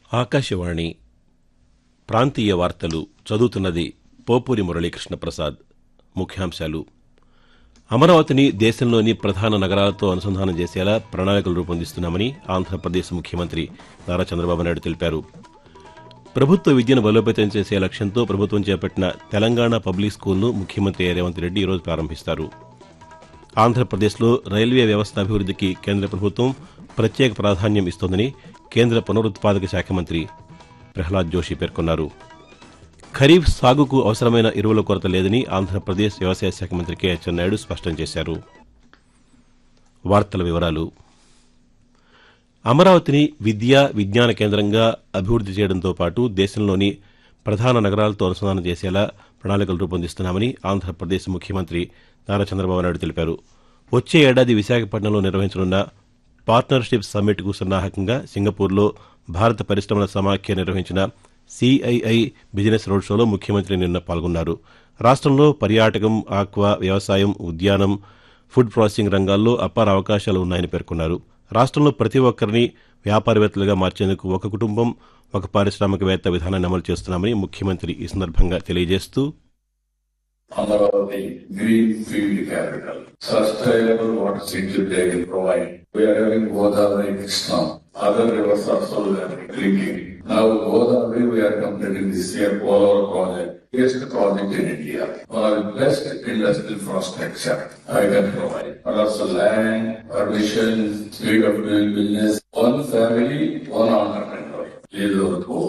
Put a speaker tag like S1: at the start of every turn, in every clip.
S1: ఆకాశవాణి ప్రాంతీయ వార్తలు చదువుతున్నది పోపూరి మురళీకృష్ణ ప్రసాద్ ముఖ్యాంశాలు అమరావతిని దేశంలోని ప్రధాన నగరాలతో అనుసంధానం చేసేలా ప్రణాళికలు రూపొందిస్తున్నామని ఆంధ్రప్రదేశ్ ముఖ్యమంత్రి నారా చంద్రబాబు నాయుడు తెలిపారు ప్రభుత్వ విద్యను బలోపేతం చేసే లక్ష్యంతో ప్రభుత్వం చేపట్టిన తెలంగాణ పబ్లిక్ స్కూల్ను ముఖ్యమంత్రి రేవంత్ రెడ్డి ఈరోజు ప్రారంభిస్తారు ఆంధ్రప్రదేశ్లో రైల్వే వ్యవస్థ అభివృద్దికి కేంద్ర ప్రభుత్వం ప్రత్యేక ప్రాధాన్యం ఇస్తోందని కేంద్ర పునరుత్పాదక శాఖ మంత్రి ప్రహ్లాద్ జోషి పేర్కొన్నారు ఖరీఫ్ సాగుకు అవసరమైన ఎరువుల కొరత లేదని ఆంధ్రప్రదేశ్ వ్యవసాయ శాఖ మంత్రి కె అచ్చెన్నాయుడు స్పష్టం చేశారు వార్తల వివరాలు అమరావతిని విద్యా విజ్ఞాన కేంద్రంగా అభివృద్ది చేయడంతో పాటు దేశంలోని ప్రధాన నగరాలతో అనుసంధానం చేసేలా ప్రణాళికలు రూపొందిస్తున్నామని ఆంధ్రప్రదేశ్ ముఖ్యమంత్రి నారా చంద్రబాబు నాయుడు తెలిపారు వచ్చే ఏడాది విశాఖపట్నంలో నిర్వహించనున్న పార్ట్నర్షిప్ సమ్మిట్కు సన్నాహకంగా సింగపూర్లో భారత పరిశ్రమల సమాఖ్య నిర్వహించిన సిఐఐ బిజినెస్ రోడ్ షోలో ముఖ్యమంత్రి నిన్న పాల్గొన్నారు రాష్ట్రంలో పర్యాటకం ఆక్వా వ్యవసాయం ఉద్యానం ఫుడ్ ప్రాసెసింగ్ రంగాల్లో అపార అవకాశాలు ఉన్నాయని పేర్కొన్నారు రాష్ట్రంలో ప్రతి ఒక్కరిని వ్యాపారవేత్తలుగా మార్చేందుకు ఒక కుటుంబం ఒక పారిశ్రామికవేత్త విధానాన్ని అమలు చేస్తున్నామని ముఖ్యమంత్రి ఈ సందర్భంగా తెలియజేస్తూ
S2: Amaravati Greenfield Capital. Sustainable water security they can provide. We are having Godavari Krishna. Other rivers also we are drinking. Now Godavari we are completing this year Polar project. Biggest project in India. One of the best industrial infrastructure I can provide. And also land, permission, speed of doing business. One family, one entrepreneur. This is our goal.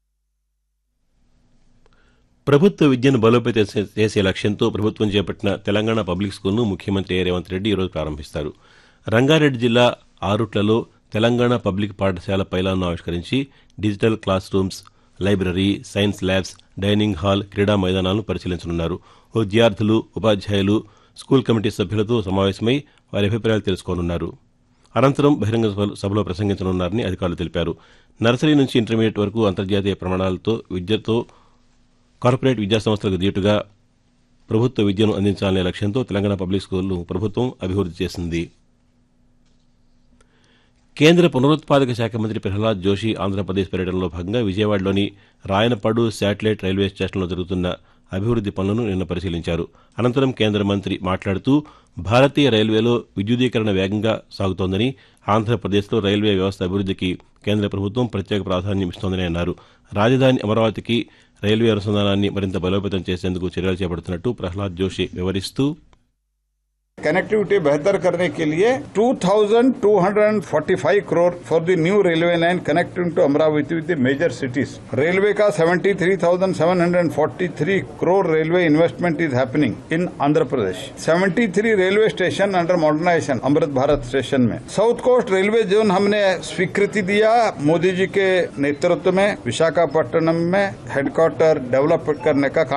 S1: ప్రభుత్వ విద్యను బలోపేతం చే- చేసే లక్ష్యంతో ప్రభుత్వం చేపట్టిన Telangana public స్కూల్ను ముఖ్యమంత్రి ఏ రేవంత్ రెడ్డి ఈరోజు ప్రారంభిస్తారు రంగారెడ్డి జిల్లా ఆరుట్లలో తెలంగాణ పబ్లిక్ పాఠశాల పైలాన్ను ఆవిష్కరించి digital classrooms library science labs dining hall క్రీడా మైదానాలను పరిశీలించనున్నారు విద్యార్థులు ఉపాధ్యాయులు స్కూల్ కమిటీ సభ్యులతో సమావేశమై వారి అభిప్రాయాలు తెలుసుకోనున్నారు అనంతరం బహిరంగ సభ- సభలో ప్రసంగించనున్నారని అధికారులు తెలిపారు నర్సరీ నుంచి ఇంటర్మీడియట్ వరకు అంతర్జాతీయ ప్రమాణాలతో విద్యతో కార్పొరేట్ విద్యా సంస్థలకు దీటుగా ప్రభుత్వ విద్యను అందించాలనే లక్ష్యంతో తెలంగాణ పబ్లిక్ స్కూళ్లు ప్రభుత్వం అభివృద్ది చేసింది కేంద్ర పునరుత్పాదక శాఖ మంత్రి ప్రహ్లాద్ జోషి ఆంధ్రప్రదేశ్ పర్యటనలో భాగంగా విజయవాడలోని రాయనపాడు శాటిలైట్ రైల్వే స్టేషన్లో జరుగుతున్న అభివృద్ది పనులను నిన్న పరిశీలించారు అనంతరం కేంద్ర మంత్రి మాట్లాడుతూ భారతీయ రైల్వేలో విద్యుదీకరణ వేగంగా సాగుతోందని ఆంధ్రప్రదేశ్లో రైల్వే వ్యవస్థ అభివృద్దికి కేంద్ర ప్రభుత్వం ప్రత్యేక ప్రాధాన్యం ఇస్తోందని అన్నారు రాజధాని అమరావతికి రైల్వే అనుసంధానాన్ని మరింత బలోపేతం చేసేందుకు చర్యలు చేపడుతున్నట్టు ప్రహ్లాద్ జోషి వివరిస్తూ
S3: कनेक्टिविटी बेहतर करने के लिए 2,245 crore for the new railway line connecting to Amaravati with the major cities railway का 73,743 crore railway investment is happening in Andhra Pradesh 73 railway station under modernisation Amrit Bharat station में साउथ कोस्ट रेलवे जोन हमने स्वीकृति दिया मोदी जी के नेतृत्व में विशाखापट्टनम में हेडक्वार्टर डेवलप करने का काम